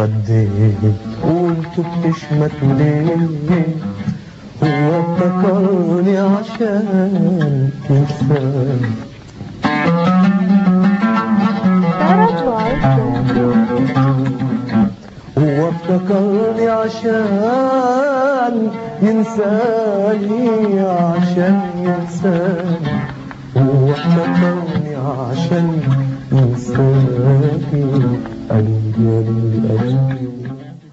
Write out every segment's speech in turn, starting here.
قد ايه وانتوا بتشمتوا ليه هو افتكرني عشان تنساني هو افتكرني عشان ينساني عشان ينساني هو افتكرني عشان ينساني قلبي قلبي قلبي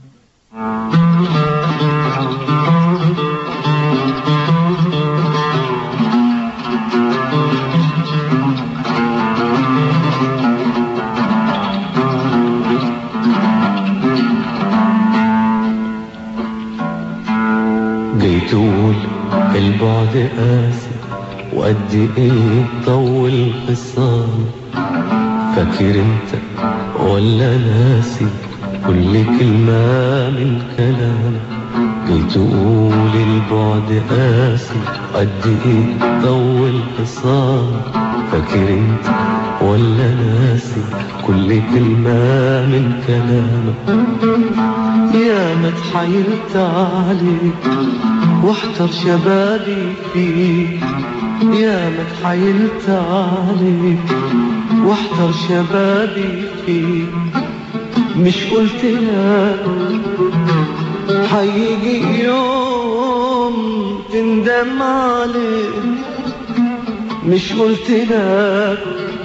جاي تقول البعد قاسي وقد ايه طول خصام فاكر انت ولا ناسي كل كلمة من كلامك جاي تقول البعد قاسي قد ايه طول خصام فاكر انت ولا ناسي كل كلمة من كلامك يا ما اتحايلت عليك واحتر شبابي فيك يا ما اتحايلت عليك واحتر شبابي فيك مش قلت لك هيجي يوم تندم عليه مش قلت لك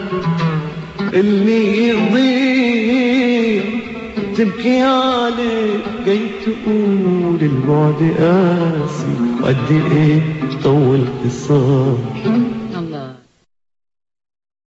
اللي يضيع تبكي عليه جاي تقول البعد قاسي وقد ايه طول خصام